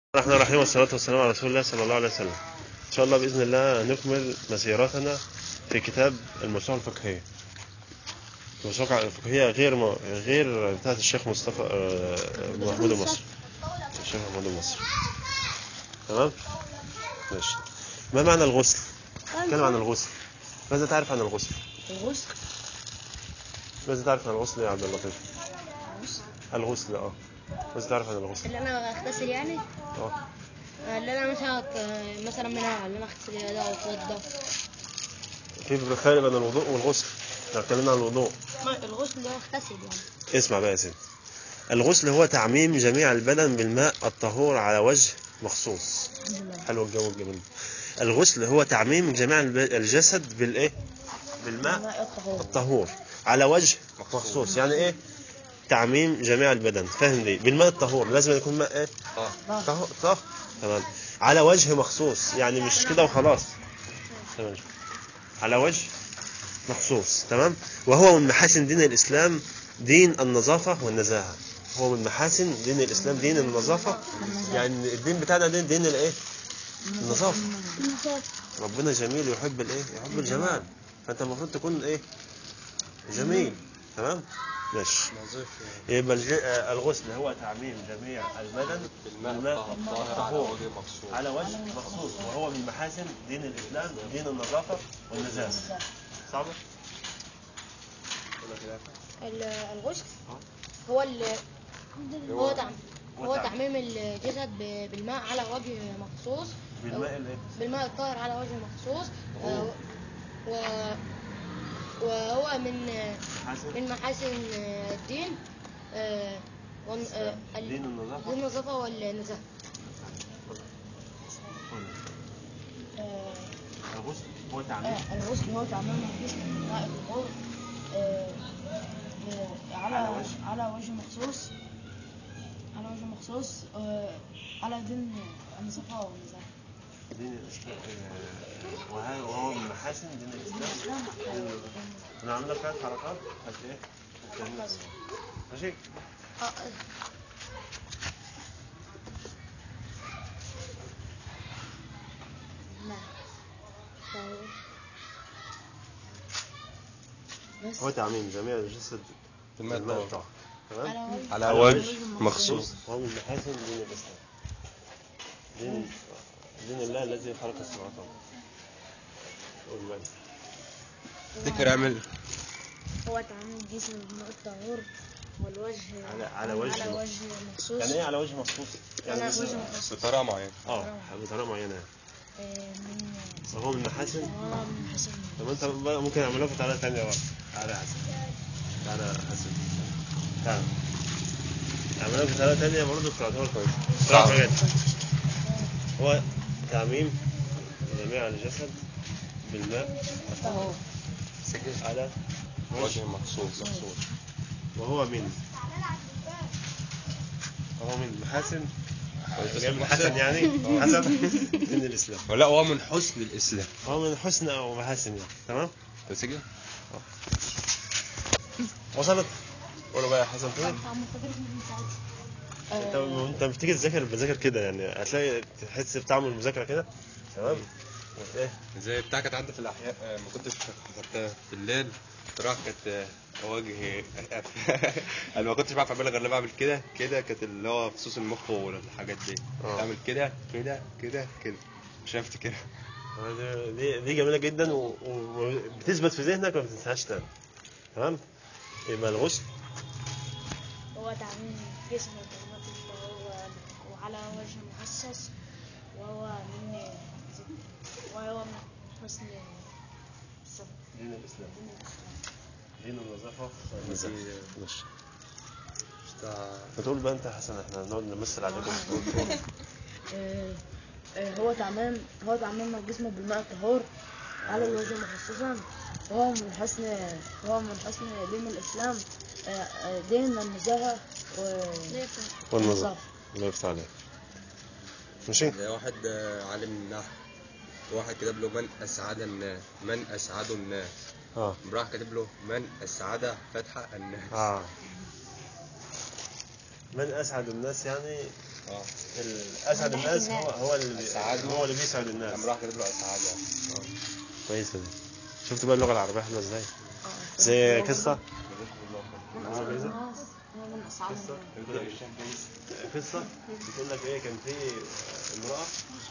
الرحمن الرحيم والصلاة والسلام على رسول الله صلى الله عليه وسلم إن شاء الله بإذن الله نكمل مسيرتنا في كتاب الموسوعة الفقهية الموسوعة الفقهية غير م... غير بتاعت الشيخ مصطفى آه، محمود المصري الشيخ محمود المصري تمام ماشي ما معنى الغسل نتكلم عن الغسل ماذا تعرف عن الغسل الغسل ماذا تعرف عن الغسل يا عبد اللطيف الغسل اه ماذا تعرف عن الغسل اللي انا اغتسل يعني اه اللي انا مثلا مثلا منها اللي انا اغتسل يدي او اتوضى في فرق بين الوضوء والغسل لو اتكلمنا عن الوضوء ما- الغسل اللي هو اغتسل يعني اسمع بقى يا سيدي الغسل هو تعميم جميع البدن بالماء الطهور على وجه مخصوص حلو الجو الجميل الغسل هو تعميم جميع الب- الجسد بالايه بالماء ماء الطهور الطهور على وجه مخصوص يعني ايه تعميم جميع البدن فاهم ليه بالماء الطهور لازم يكون ماء ايه طهور طهور تمام على وجه مخصوص يعني مش كده وخلاص تمام على وجه مخصوص تمام وهو من محاسن دين الإسلام دين النظافة والنزاهة هو من محاسن دين الإسلام دين النظافة يعني الدين بتاعنا دين دين الايه النظافة ربنا جميل يحب الايه يحب الجمال فانت المفروض تكون ايه جميل تمام ماشي يبقى الج... آه، الغسل هو تعميم جميع البدن بالماء الطهور على وجه مخصوص وهو من محاسن دين الإسلام دين النظافة والنزاهة صعبة؟ ال- الغسل هو ال هو تعم هو تعميم الجسد ب- بالماء على وجه مخصوص بالماء الايه؟ بالماء الطاهر على وجه مخصوص آه، و وهو من محاسن من محاسن الدين آه، ون- آه، ال- دين النظافة دين النظافة والنزاهة آه، الغسل هو تعميم آه، الغسل هو تعميم الجسم بالماء الطهور آه، ب- على على وجه. على وجه مخصوص على وجه مخصوص آه، على دين النظافة والنزاهة دين الإسلام آه، وه- وهو من محاسن دين الإسلام دين النظافة احنا عملنا ثلاث حركات بس ايه؟ ماشي؟ آه، آه، لا. طيب. بس هو تعميم جميع الجسد بالماء بالماء الطاهر. الطاهر تمام؟ على وجه على وجه مخصوص وهو من محاسن دين الإسلام دين دين الله الذي خلق السماوات والأرض قول بقى. تفتكر اعمل هو تعميم الجسم بالماء الطهور والوجه على- على وجه على مخصوص. وجه مخصوص يعني ايه على وجه مخصوص؟ على بس- وجه مخصوص بطريقه معينه اه بطريقة معينة آه، من وهو من محاسن آه، من حسن طب انت بقى ممكن اعملها في طريقة تانية بقى تعالى يا حسن تعالى يا حسن تعالى اعملها في طريقة تانية برضه تعتبر كويسة صعب. طريقة بجد. هو تعميم جميع الجسد بالماء الطهور على وجه مخصوص مخصوص وهو من وهو من محاسن جاي من حسن يعني حسن من الاسلام لا هو من حسن الاسلام هو من حسن او محاسن يعني تمام تسجل وصلت قولوا بقى يا حسن تاني انت آه، انت لما بتيجي تذاكر بذاكر كده يعني هتلاقي تحس بطعم المذاكره كده تمام وت- ايه زي بتاع كانت عندي في الاحياء آه، ما كنتش حضرتها بالليل راح كانت آه، وجه انا ما كنتش بعرف اعملها غير لما بعمل كده كده كانت اللي هو فصوص المخ والحاجات دي اه. اعمل كده كده كده كده مش هفتكرها دي- دي دي جميله جدا و- و- وبتثبت في ذهنك وما بتنساهاش تاني تمام يبقى الغسل هو تعميم الجسم بالماء الطهور وعلى وجه مخصص وهو من وهو من حسن الصف- دين الاسلام دين الإسلام. دين النظافه والنزاهة. ماشي بتاع فتقول بقى انت يا حسن احنا نقعد نمثل عليكم آه، آه، هو تعميم هو تعميم الجسم بالماء الطهور على الوجه مخصصا وهو من حسن وهو من حسن دين الإسلام آه، آه، دين النزاهة و- والنظافه الله يفتح عليك ماشي زي واحد آه، عالم نحو واحد كتب له من اسعد الناس من اسعد الناس اه راح كاتب له من اسعد فتح الناس اه من اسعد الناس يعني اه اسعد الناس هو هو اللي السعادة. هو اللي بيسعد الناس قام راح كاتب له اسعاد يعني كويسه دي شفت بقى اللغه العربيه حلوه ازاي زي قصه من هو جايزة؟ الناس من أسعد قصه الناس. قصه بتقول لك ايه كان في امراه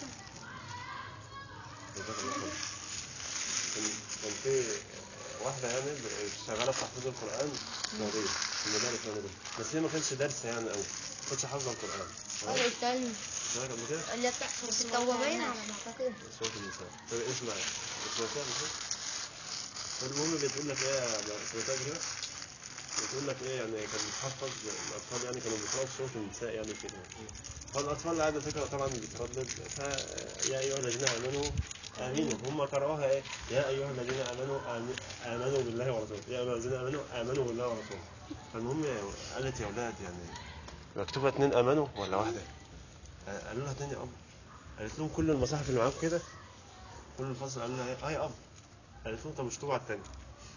كان كان في واحدة يعني شغالة في تحفيظ القرآن في السعودية في المدارس يعني كده. بس هي ما كانش دارسة يعني قوي ما كانتش حافظة القرآن الراجل التاني سمعت قبل كده؟ اللي بتاع التوابين على ما اعتقد سورة النساء طب اسمع سمعتها قبل كده؟ فالمهم بتقول لك ايه يا سمعتها قبل كده؟ بتقول لك ايه يعني كان بتحفظ الاطفال يعني كانوا بيقراوا في سوره النساء يعني كده فالاطفال اللي قاعده تقرا طبعا بتردد فيا ايها الذين امنوا امنوا هم قرأوها ايه يا ايها الذين امنوا آمن- امنوا بالله ورسوله يا ايها الذين امنوا امنوا بالله ورسوله فالمهم قالت يا اولاد يعني مكتوبه اتنين امنوا ولا واحده قالوا لها تاني اب قالت لهم كل المصاحف اللي معاكم كده كل الفصل قالوا لها ايه اه يا اب قالت لهم طب اشطبوا على التاني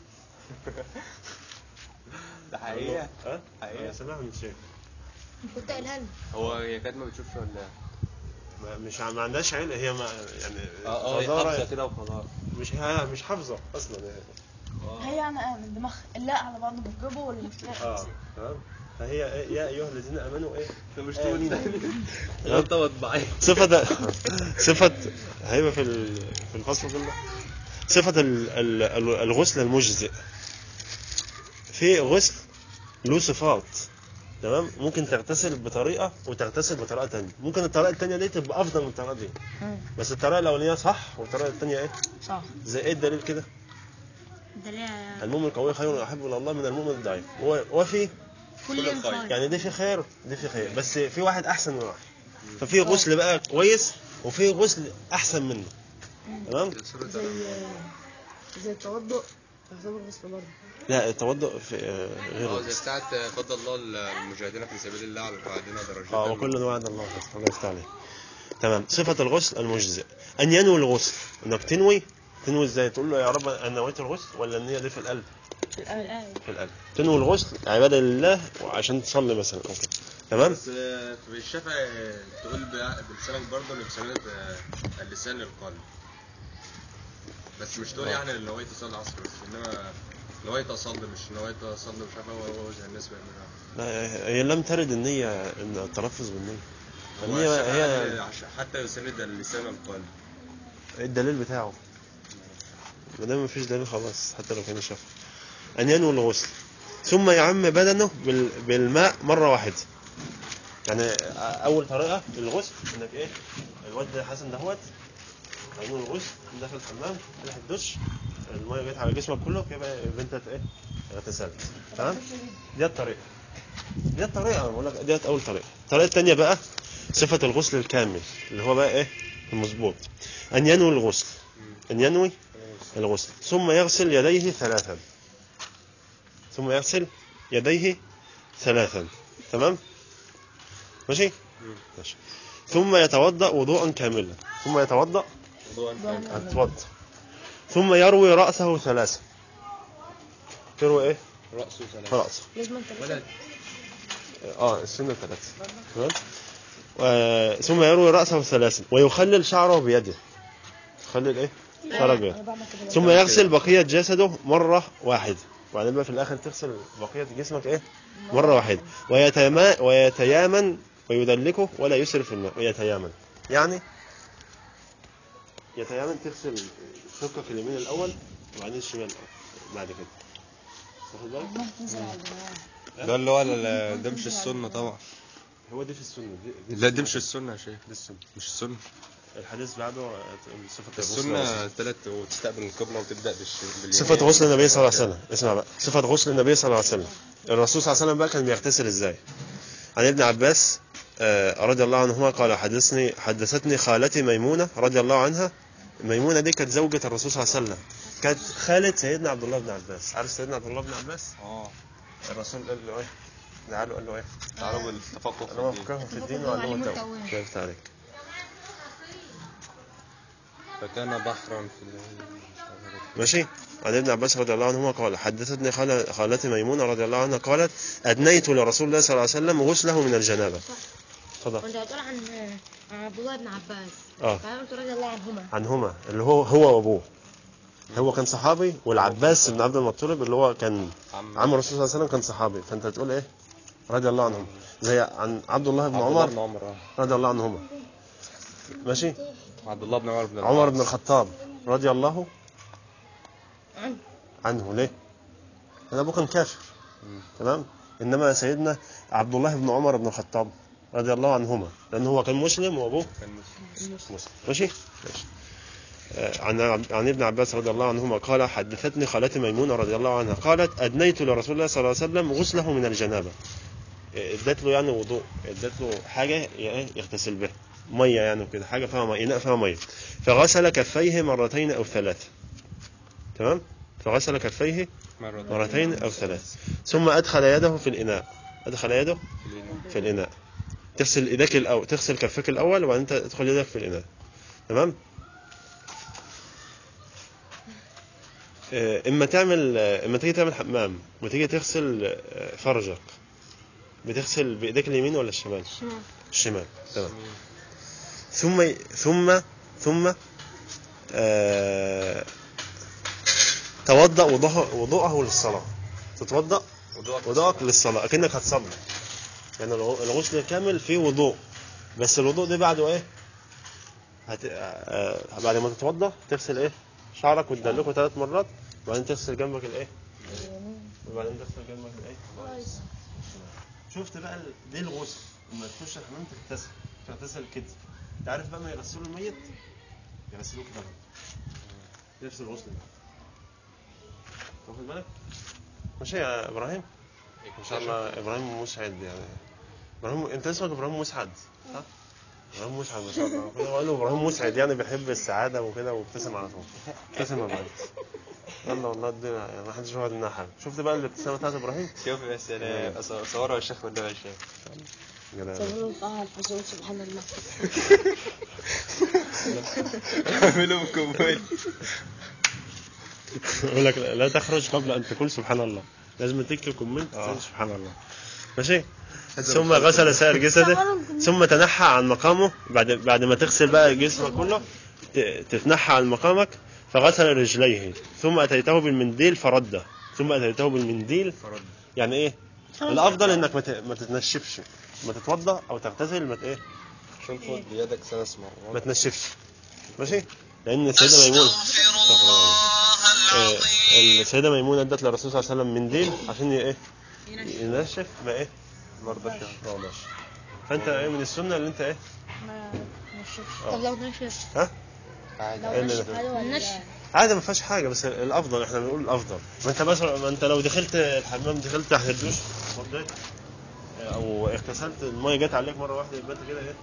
ده حقيقة ها؟ حقيقة. انا سامعها من الشيخ كنت قايلها له هو هي كانت ما بتشوفش ولا ما مش ع- ما عندهاش علم هي ما يعني اه اه هي غزارة حافظة كده وخلاص مش ها مش حافظه اصلا يعني هي يعني آه، من دماغ اللاء على بعض بتجيبه ولا مش لاقي اه تمام فهي إيه؟ يا ايها الذين امنوا ايه مش آمين. تقول انت مطبعين صفة صفة هيبقى في ال- في الفصل كله صفة ال- ال- ال- الغسل المجزئ في غسل له صفات تمام ممكن تغتسل بطريقة وتغتسل بطريقة تانية ممكن الطريقة التانية دي تبقى أفضل من الطريقة دي بس الطريقة الأولانية صح والطريقة التانية إيه صح زي إيه الدليل كده ده ليه المؤمن القوي خير وأحب إلى الله من المؤمن الضعيف و- وفي كل يوم خير يعني دي في خير دي في خير بس في واحد احسن من واحد ففي غسل بقى كويس وفي غسل احسن منه تمام زي زي التوضؤ يعتبر غسل برضه لا التوضؤ في آه، غير اه زي الغسل. بتاعت فضل الله المجاهدين في سبيل الله على بعدنا درجات اه وكل وعد الله حسن الله يفتح عليه تمام صفة الغسل المجزئ أن ينوي الغسل إنك تنوي تنوي إزاي تقول له يا رب أنا نويت الغسل ولا النية دي في القلب الآية في القلب تنوي الغسل عبادة لله وعشان تصلي مثلا أو كده تمام بس آه، في الشافعي تقول بع- بلسانك برضه اللي بلسان آه، اللسان للقلب بس مش تقول يعني اللي نويت تصلي العصر بس انما نويت اصلي مش نويت اصلي مش عارف هو هو زي الناس بيعملوها لا هي لم ترد النية إن التلفظ بالنية هو النية الشافعي هي قال عش- حتى يسند اللسان القلب ايه الدليل بتاعه ما دام مفيش دليل خلاص حتى لو كان شافه ان ينوي الغسل ثم يعم بدنه بال- بالماء مره واحده يعني اول طريقه للغسل انك ايه الواد حسن دهوت هينوي الغسل داخل الحمام فتح الدش الميه جت على جسمك كله يبقى انت ايه اغتسلت تمام دي الطريقه دي الطريقه انا بقول لك ديت اول طريقه الطريقه الثانيه بقى صفه الغسل الكامل اللي هو بقى ايه المظبوط أن ينوي الغسل أن ينوي الغسل ثم يغسل يديه ثلاثا ثم يغسل يديه ثلاثا تمام ماشي ماشي ثم يتوضأ وضوءا كاملا ثم يتوضأ موضوع يتوضأ ثم يروي رأسه ثلاثا يروي ايه رأسه ثلاثة رأسه لازم انت ولا اه السنة ثلاثة تمام و- ثم يروي رأسه ثلاثا ويخلل شعره بيده يخلل ايه شعره بيده انا بعمل كده ثم يغسل بقية جسده مرة واحدة وبعدين بقى في الآخر تغسل بقية جسمك إيه مرة واحدة ويتيما ويتيامن ويدلكه ولا يسرف في الماء ويتيامن يعني يتيامن تغسل شقك اليمين الأول وبعدين الشمال بعد كده واخد بالك؟ ما تنزل على الجماعة. ده اللي هو ال- ده مش السنة طبعا هو دي في السنة دي, لا دي مش السنة يا شيخ دي السنة مش السنة الحديث بعده صفة الغسل السنة ثلاث وتستقبل القبلة وتبدأ بالش- باليمين صفة غسل النبي صلى الله عليه وسلم اسمع بقى صفة غسل النبي صلى الله عليه وسلم الرسول صلى الله عليه وسلم بقى كان بيغتسل ازاي عن ابن عباس آه، رضي الله عنهما قال حدثني حدثتني خالتي ميمونة رضي الله عنها ميمونة دي كانت زوجة الرسول صلى الله عليه وسلم كانت خالة سيدنا عبد الله بن عباس عارف سيدنا عبد الله بن عباس اه الرسول قال له ايه تعالوا قال له ايه تعالوا بالتفقه في انا الدين افقهه في الدين التفقه وعلمه وعلمه التوبه التوبة. شايفت عليك فكان بحرا في ال- ماشي عن ابن عباس رضي الله عنهما قال حدثتني خالة خالتي ميمونة رضي الله عنها قالت أدنيت لرسول الله صلى الله عليه وسلم غسله من الجنابة اتفضل كنت هتقول عن عن عبد الله بن عباس اه فانا قلت رضي الله عنهما عنهما اللي هو هو وابوه هو كان صحابي والعباس بن عبد المطلب اللي هو كان عم عم الرسول صلى الله عليه وسلم كان صحابي فانت تقول ايه رضي الله عنهم زي عن عبد الله بن عبد الله بن عمر عمر اه رضي الله عنهما ماشي عبد الله بن عمر بن عمر العاص. بن الخطاب رضي الله عنه. عنه ليه لأن ابوه كان كافر مم. تمام انما سيدنا عبد الله بن عمر بن الخطاب رضي الله عنهما لان هو كان مسلم وابوه كان مسلم. مسلم ماشي ماشي آه، عن عن ابن عباس رضي الله عنهما قال حدثتني خالتي ميمونه رضي الله عنها قالت ادنيت لرسول الله صلى الله عليه وسلم غسله من الجنابه آه، ادت له يعني وضوء ادت له حاجه ي- يغتسل بها ميه يعني كده حاجه فيها ميه اناء فيها ميه فغسل كفيه مرتين او ثلاث تمام فغسل كفيه مرة مرتين او ثلاث ثم ادخل يده في الاناء ادخل يده في الإناء تغسل إيديك الأول تغسل كفك الأول وبعدين تدخل يدك في الإناء تمام آه، إما تعمل آه، إما تيجي تعمل حمام وتيجي تغسل آه، فرجك بتغسل بإيديك اليمين ولا الشمال؟ الشمال الشمال تمام ثم ثم ثم آه توضأ وضوءه وضوءه للصلاة تتوضأ وضوءك للصلاة أكنك هتصلي يعني الغ- الغسل الكامل فيه وضوء بس الوضوء ده بعده ايه هت... آه... بعد ما تتوضا تغسل ايه شعرك وتدلكه ثلاث مرات وبعدين تغسل جنبك الايه وبعدين تغسل جنبك الايه شفت بقى ال- دي الغسل لما تخش الحمام تغتسل تغتسل كده انت عارف بقى ما يغسلوا الميت يغسلوه كده نفس الغسل ده واخد بالك ماشي يا ابراهيم ان شاء الله ابراهيم مسعد يعني ابراهيم انت اسمك ابراهيم مسعد صح؟ ابراهيم مسعد ما شاء الله كده بقول له ابراهيم مسعد يعني بيحب السعاده وكده وابتسم على طول ابتسم يا ابراهيم يلا والله الدنيا يعني ما حدش بيقعد منها حاجه شفت بقى الابتسامه بتاعت ابراهيم؟ شوف يا سلام أص- صورها الشيخ ولا يا شيخ جدع. صبروا على الحصول سبحان الله اعملوا كومنت يقول لك لا تخرج قبل ان تقول سبحان الله لازم تكتب كومنت آه. تقول سبحان الله ماشي ثم غسل سائر جسده ثم تنحى عن مقامه بعد بعد ما تغسل بقى جسمك كله ت- تتنحى عن مقامك فغسل رجليه ثم اتيته بالمنديل فرده ثم اتيته بالمنديل فرد يعني ايه الافضل انك ما ت- ما تتنشفش ما تتوضا او تغتسل ما ت- ايه عشان تفوت بيدك سنة اسمع ما تنشفش ماشي لان السيده ميمونه استغفر الله. آه، السيده ميمونه ادت للرسول صلى الله عليه وسلم منديل عشان ي- ايه ينشف ما ايه مرضى شهر ما قلناش فانت ايه من السنه اللي انت ايه ما نشفش طب لو نشف ها عادي إيه اللي- النشف عادي ما فيهاش حاجه بس الافضل احنا بنقول الافضل ما انت مثلا ما انت لو دخلت الحمام دخلت تحت الدوش اتوضيت او اغتسلت الميه جت عليك مره واحده يبقى انت كده ايه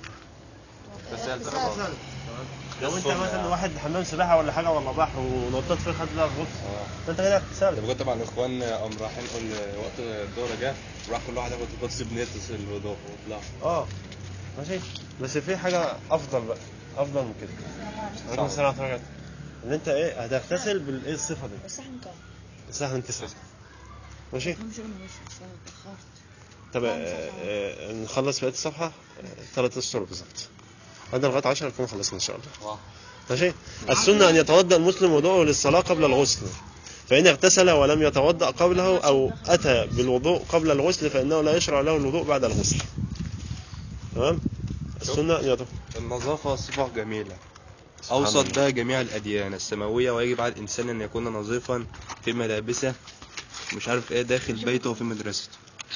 اغتسلت اغتسلت تمام. لو انت مثلا واحد حمام سباحه ولا حاجه ولا بحر ونطيت فيه خد لك غطس اه فانت كده ده اغتسلت بجد طبعا الاخوان قام رايحين قول وقت الظهر جه راح كل واحد ياخد غطس بنية الوضوء وطلع اه ماشي بس في حاجه افضل بقى افضل من كده عليكم السلام ورحمه الله وبركاته. ان انت ايه هتغتسل بالايه الصفه دي بس احنا كام؟ الساعه 9 ماشي مش انا مش أنا اتأخرت طب آه، آه، نخلص بقيه الصفحه ثلاث اسطر بالظبط هذا لغايه 10 نكون خلصنا ان شاء الله واو ماشي السنه ان يتوضا المسلم وضوءه للصلاه قبل الغسل فإن اغتسل ولم يتوضأ قبله أو أتى بالوضوء قبل الغسل فإنه لا يشرع له الوضوء بعد الغسل تمام السنة أن يتوضأ النظافة صفة جميلة سبحان أوصت الله. بها جميع الأديان السماوية ويجب على الإنسان أن يكون نظيفا في ملابسه مش عارف إيه داخل بيته وفي مدرسته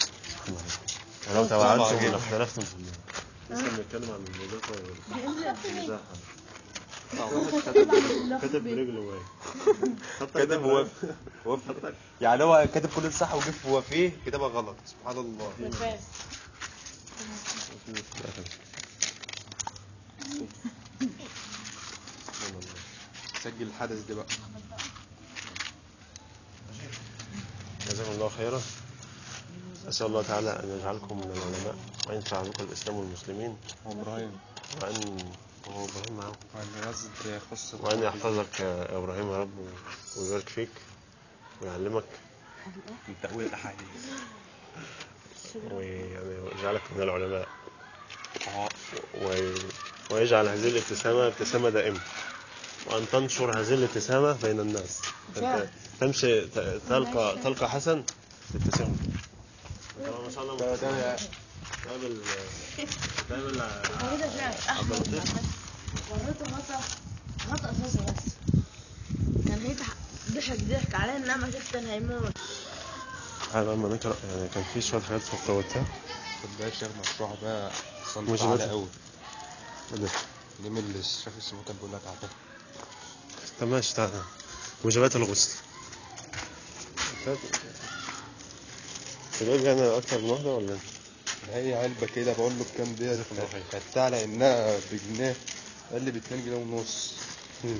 ولو توعدتم طبعاً. لاختلفتم في النار لسه بنتكلم عن النظافة والمزاحة كتب برجله وين كاتب هو هو يعني هو كاتب كل الصح وجه هو فيه كتابة غلط سبحان الله نفاس سجل الحدث ده بقى جزاكم الله خيرا أسأل الله تعالى أن يجعلكم من العلماء وأن ينفع بكم الإسلام والمسلمين ابراهيم وأن وهو إبراهيم معاكم الرصد يخص وأن يحفظك يا إبراهيم يا رب ويبارك فيك ويعلمك من تأويل الأحاديث ويعني ويجعلك من العلماء و... ويجعل هذه الابتسامة ابتسامة دائمة وأن تنشر هذه الابتسامة بين الناس أنت تمشي ت- تلقى تلقى حسن تبتسم طبعا ما شاء الله ده ده تقابل تقابل وريته شعر احمد عبد اللطيف. وريته خطأ خطأ اساسي بس كان هيضحك ضحك ضحك علينا انما شفت كان هيموت هذا لما نقرأ يعني كان في شوية حاجات فوتها خد بالك شايف مشروع بقى صنف وجبات. عالي قوي وده. دي من اللي الشيخ اسمه كان بيقول لك عليها طب ماشي تعالى وجبات الغسل تجيب يعني أكتر من واحدة ولا هي علبة كده بقول له بكام ديت خدت على انها بجنيه قال لي ب 2 جنيه ونص مم.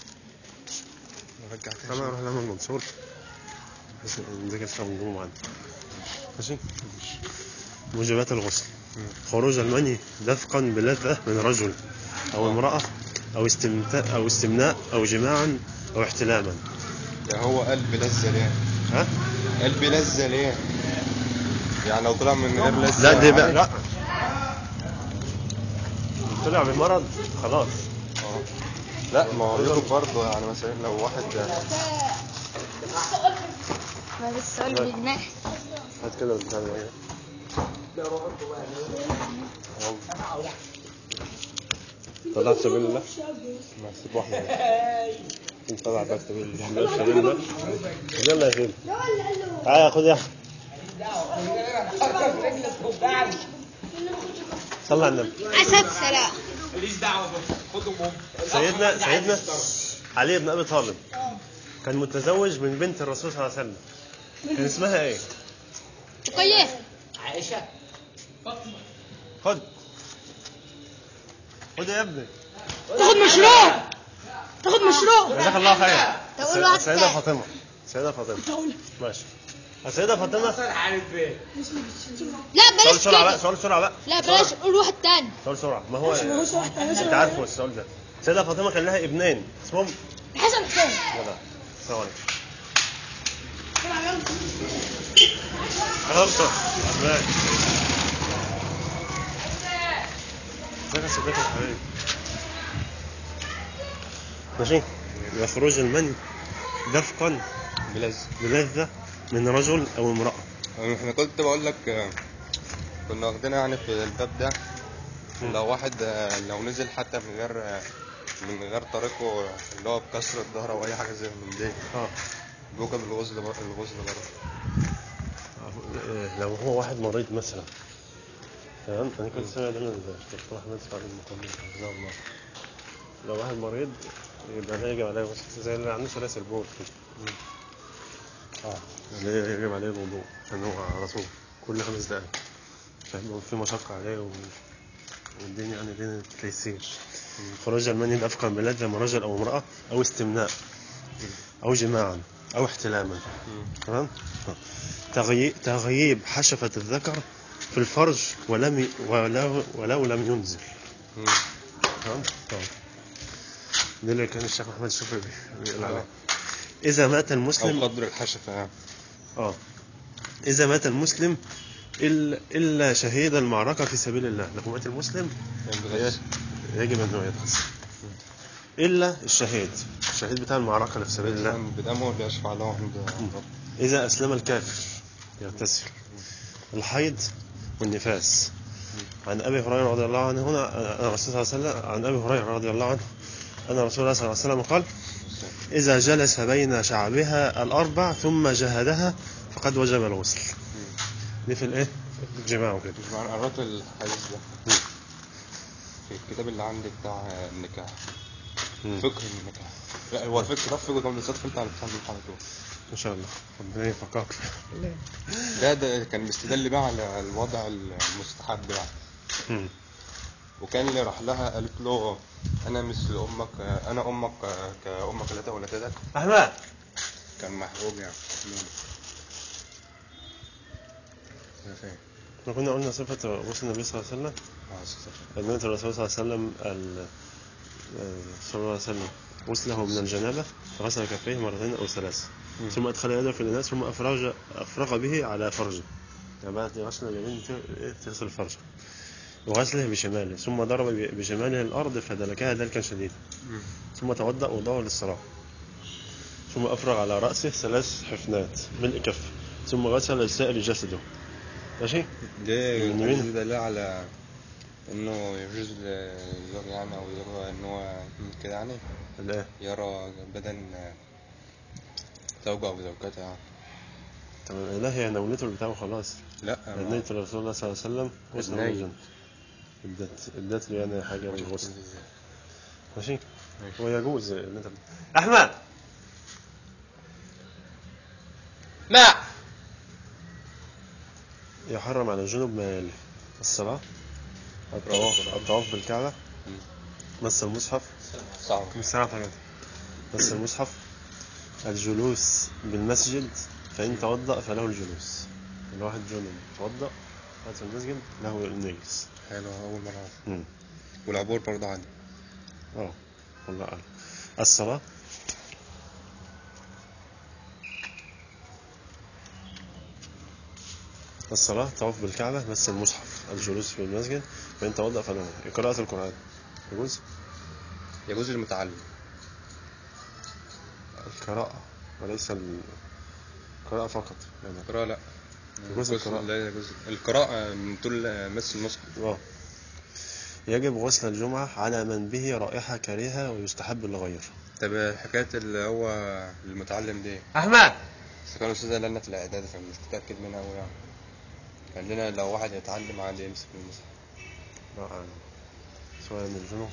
ما رجعتهاش أنا أروح لأحمد منصور بس نذاكر سوا ونجوم معانا ماشي وجبات الغسل خروج المني دفقا بلذة من رجل أو امرأة أو استمتاء أو استمناء أو جماعا أو احتلاما ده هو قلب لذة ليه ها؟ قلب لذة ليه يعني لو طلع من غير لذة لا دي بقى عادي. لا طلع بمرض خلاص آه. لا ما هو يطلب برضه يعني مثلا لو واحد ما السؤال بجنيه هات كده البتاع ده إيه؟ طلعت سبيل الله ما سيب واحدة انت طلع بقى سبيل الله سبيل الله يلا يا فيلم تعالى خد يا احمد صلى على النبي أسد سلام سيدنا سيدنا علي بن ابي طالب كان متزوج من بنت الرسول صلى الله عليه وسلم كان اسمها ايه؟ رقية خد خد يا ابني تاخد مشروع تاخد مشروع جزاك الله خير تقول واحد السيدة تاني. فاطمة السيدة فاطمة ماشي السيدة فاطمة لا سؤال بلاش بسرعة بقى كده سؤال بسرعة بقى لا بلاش قول واحد تاني سؤال بسرعة ما هو انت عارفه السؤال ده السيدة فاطمة كان لها ابنين اسمهم حسن حسين لا السلام عليكم خلاص ماشي ازيك يا صديقي يا حبيبي ماشي يخرج المني دفقا بلذة بلذة من رجل أو امرأة احنا كنت بقول لك آه، كنا واخدينها يعني في الباب ده لو واحد آه، لو نزل حتى من غير آه، من غير طريقه اللي هو بكسر الظهر او اي حاجه زي من دي اه بيوجب الغسل بر- الغسل برضه لو هو واحد مريض مثلا تمام انا كنت سامع ده من الدكتور احمد سعد المقدم حفظه الله لو واحد مريض يبقى ده يجب عليه غسل زي اللي عنده سلاسل بول كده اه اللي يجب عليه الوضوء عشان هو على طول كل خمس دقايق فاهم في مشقة عليه و... والدنيا يعني دين تيسير خروج المني دفقا بلذة من رجل أو امرأة أو استمناء أو جماعا أو احتلاما تمام تغيي- تغييب حشفة الذكر في الفرج ولم ي... ولو... ولو لم ينزل مم. تمام تمام ده اللي كان الشيخ محمد الشافعي بي- بيقول عليه إذا مات او المسلم قدر الحشفه يعني اه إذا مات المسلم إلا, إلا شهيد المعركة في سبيل الله لو مات المسلم ينبغي- يجب أن هو يدخل إلا الشهيد الشهيد بتاع المعركة اللي في سبيل الله كان بدمه اللي يشفع له عند ربنا. إذا أسلم الكافر يغتسل الحيض والنفاس عن أبي هريرة رضي الله عنه هنا أن الرسول صلى الله عليه وسلم عن أبي هريرة رضي الله عنه أن رسول الله صلى الله عليه وسلم قال إذا جلس بين شعبها الأربع ثم جهدها فقد وجب الغسل دي في الإيه؟ في الجماع وكده مش معنى قرأت الحديث ده مم. في الكتاب اللي عندي بتاع النكاح مم. فقه النكاح لا هو الفقه كتاب فقه كان بالذات انت على بتاع على طول إن شاء الله ربنا يفقهك ده ده كان مستدل بقى على الوضع المستحب يعني مم. وكان اللي راح لها قالت له انا مثل امك انا امك كامك لا ولدتك أحمد كان محروم يعني أنا فاهم. احنا كنا قلنا صفة غسل النبي صلى الله عليه وسلم آه، أستاذ. أدمنة الرسول صلى الله عليه وسلم ال- آه، صلى الله عليه وسلم غسله من الجنابة فغسل كفيه مرتين أو ثلاث مم. ثم أدخل يده في الإناء ثم أفرغ أفرغ به على فرجه يعني بعد غسل اليمين ت- إيه، تغسل فرجه وغسله بشماله ثم ضرب ب- بشماله الأرض فدلكها دلكا شديدا مم. ثم توضأ وضوء للصلاة ثم أفرغ على رأسه ثلاث حفنات ملء كف ثم غسل سائر جسده ماشي دي من مين؟ دي دليل على انه يجوز للزوج يعني او يرى ان هو كده يعني الآن يرى بدن زوجه او زوجته يعني تمام لا هي نولته بتاعه خلاص لا ما- نيت رسول الله صلى الله عليه وسلم غسل من النية. الجنة ادت ادت له يعني حاجة من الغسل ماشي ماشي. هو يجوز ان انت احمد لا يحرم على الجنوب ما يلي الصلاة الطواف الطواف بالكعبة مم. مس المصحف صعب مش سامع حاجة مس المصحف الجلوس بالمسجد فإن توضأ فله الجلوس الواحد جنوب توضأ في المسجد له النجس حلو اول مره أعرف. مم. والعبور برضه عادي اه والله أعلم الصلاة الصلاة طواف بالكعبة مس المصحف الجلوس في المسجد فإن توضأ فله قراءة القرآن يجوز يجوز للمتعلم القراءة وليس القراءة فقط يعني القراءة لا يجوز القراءة. لا يجوز القراءة من طول مس المصحف اه يجب غسل الجمعة على من به رائحة كريهة ويستحب لغيره طب حكاية اللي هو المتعلم دي أحمد بس كان الأستاذ قال لنا في الإعداد فمش متأكد منها أوي يعني قال لنا لو واحد يتعلم عادي يمسك المصحف لا أعلم سواء من الجنوب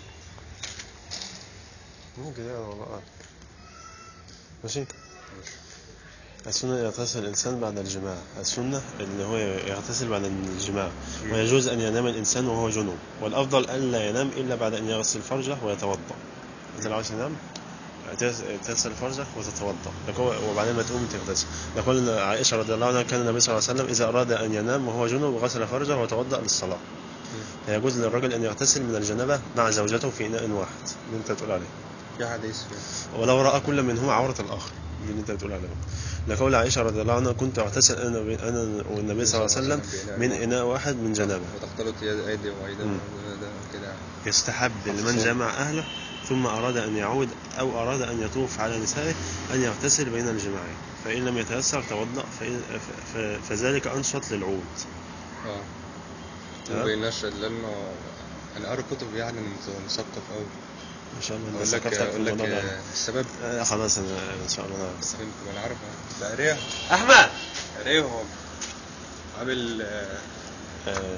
ممكن يعني والله أعلم ماشي السنة يغتسل الإنسان بعد الجماع السنة اللي هو يغتسل بعد الجماع ويجوز أن ينام الإنسان وهو جنوب والأفضل ألا ينام إلا بعد أن يغسل فرجه ويتوضأ أنت لو عايز تنام تغسل فرجك وتتوضأ لكو- وبعدين ما تقوم تغتسل يقول إن عائشة رضي الله عنها كان النبي صلى الله عليه وسلم إذا أراد أن ينام وهو جنوب غسل فرجه وتوضأ للصلاة يجوز للرجل أن يغتسل من الجنابة مع زوجته في إناء واحد اللي أنت بتقول عليه في حديث فيه. ولو رأى كل منهما عورة الآخر دي اللي أنت بتقول عليه لقول عائشة رضي الله عنها كنت أغتسل أنا أنا والنبي صلى الله عليه وسلم من إناء واحد من جنابة وتختلط يد أيدي وأيدي مم. ده كده يعني. يستحب لمن جمع أهله ثم أراد أن يعود أو أراد أن يطوف على نسائه أن يغتسل بين الجماعين فإن لم يتيسر توضأ فإن ف- ف- فذلك أنشط للعود اه تمام. ما بيناش لأنه أنا قاري كتب يعني أنا مثقف أوي إن شاء الله أنت أقول لك ثقافتك في أقول لك الموضوع ده آه، السبب آه، خلاص أنا إن شاء الله أنا فهمت ما أنا عارف ده قاريه أحمد قاريه هو عامل آه، آه،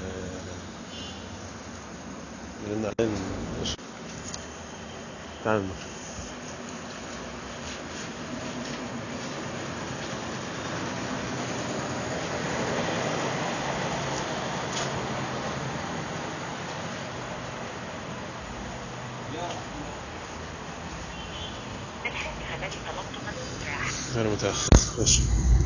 لأن علينا إيش؟ تعال نروح. غير متاح ماشي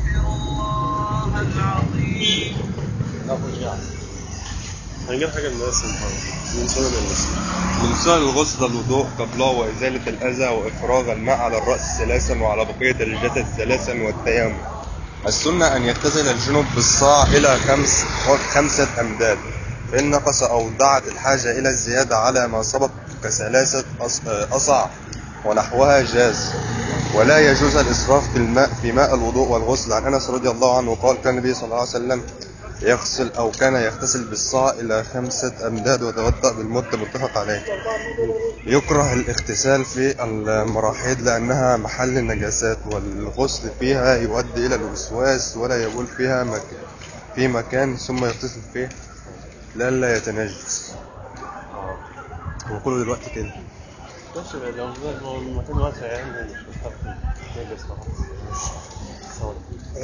هنجيب حاجة للناس من سنن المسلم من سنن الغسل الوضوء قبله وإزالة الأذى وإفراغ الماء على الرأس ثلاثا وعلى بقية الجسد ثلاثا والتيمم السنة أن يتزن الجنوب بالصاع إلى خمس خمسة أمداد فإن نقص أو دعت الحاجة إلى الزيادة على ما سبق كثلاثة أص- أصع ونحوها جاز ولا يجوز الإسراف في الماء في ماء الوضوء والغسل عن أنس رضي الله عنه قال كان النبي صلى الله عليه وسلم يغسل أو كان يغتسل بالصاع إلى خمسة أمداد ويتوضأ بالمد متفق عليه يكره الاغتسال في المراحيض لأنها محل النجاسات والغسل فيها يؤدي إلى الوسواس ولا يبول فيها مك... في مكان ثم يغتسل فيه لئلا يتنجس هو كله دلوقتي كده ماشي لو لو المكان واسع يعني مش هتعرف نجس خلاص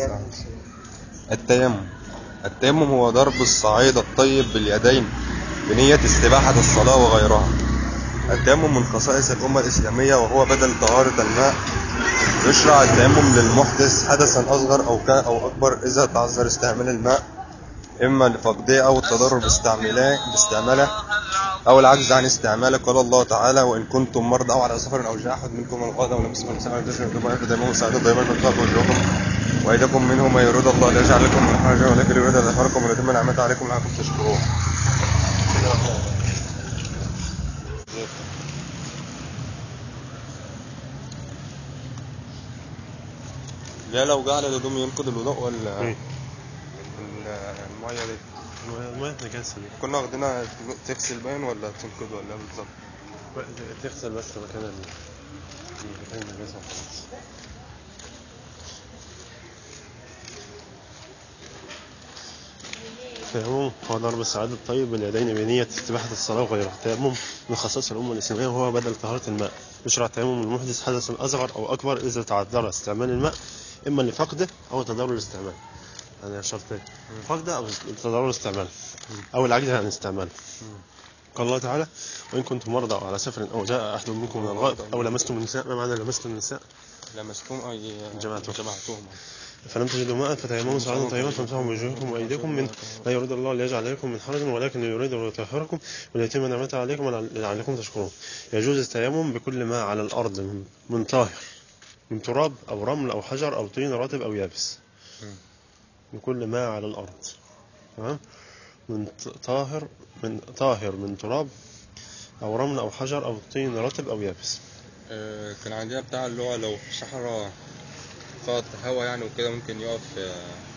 التيمم التيمم هو ضرب الصعيد الطيب باليدين بنية استباحة الصلاة وغيرها التيمم من خصائص الأمة الإسلامية وهو بدل طهارة الماء يشرع التيمم للمحدث حدثا أصغر أو كان أو أكبر إذا تعذر استعمال الماء إما لفقده أو التضرر باستعماله باستعماله أو العجز عن استعماله قال الله تعالى وإن كنتم مرضى أو على سفر أو جاء أحد منكم من الغد أو لمسكم النساء أو تشركوا كما يفعل تيمموا ساعدوا دائما من خلق وجوهكم وإيدكم منه ما يريد الله ليجعل لكم من حاجة ولكن يريد أن يظهركم وليتم نعمته عليكم لعلكم تشكرون لا لو جعل الهدوم ينقض الوضوء ولا إيه. ال- المية دي المية نجاسة دي كنا واخدينها تغسل باين ولا تنقض ولا إيه بالظبط تغسل بس مكان ال مكان النجاسة وخلاص التيمم هو ضرب السعادة الطيب باليدين بنية استباحة الصلاة وغيرها التيمم من خصائص الأمة الإسلامية وهو بدل طهارة الماء يشرع التيمم للمحدث حدث أصغر أو أكبر إذا تعذر استعمال الماء إما لفقده أو تضرر الاستعمال يعني شرطين فقده أو تضرر الاستعمال أو العجز عن استعماله قال الله تعالى وإن كنتم مرضى أو على سفر أو جاء أحد منكم من الغائط أو لمستم النساء ما معنى لمستم النساء لمستهم أي جمعتهم. جمعتهم فلم تجدوا ماء فتيمموا صعيدا طيبا فامسحوا بوجوهكم وايديكم من لا يريد الله ليجعل عليكم من حرج ولكن يريد ليطهركم وليتم نعمته عليكم ولعلكم تشكرون يجوز التيمم بكل ما على الارض من- من طاهر من تراب او رمل او حجر او طين رطب او يابس مم. بكل ما على الارض تمام من ط- طاهر من طاهر من تراب او رمل او حجر او طين رطب او يابس آه، كان عندنا بتاع اللي هو لو في صحراء فقط هوا يعني وكده ممكن يقف آه،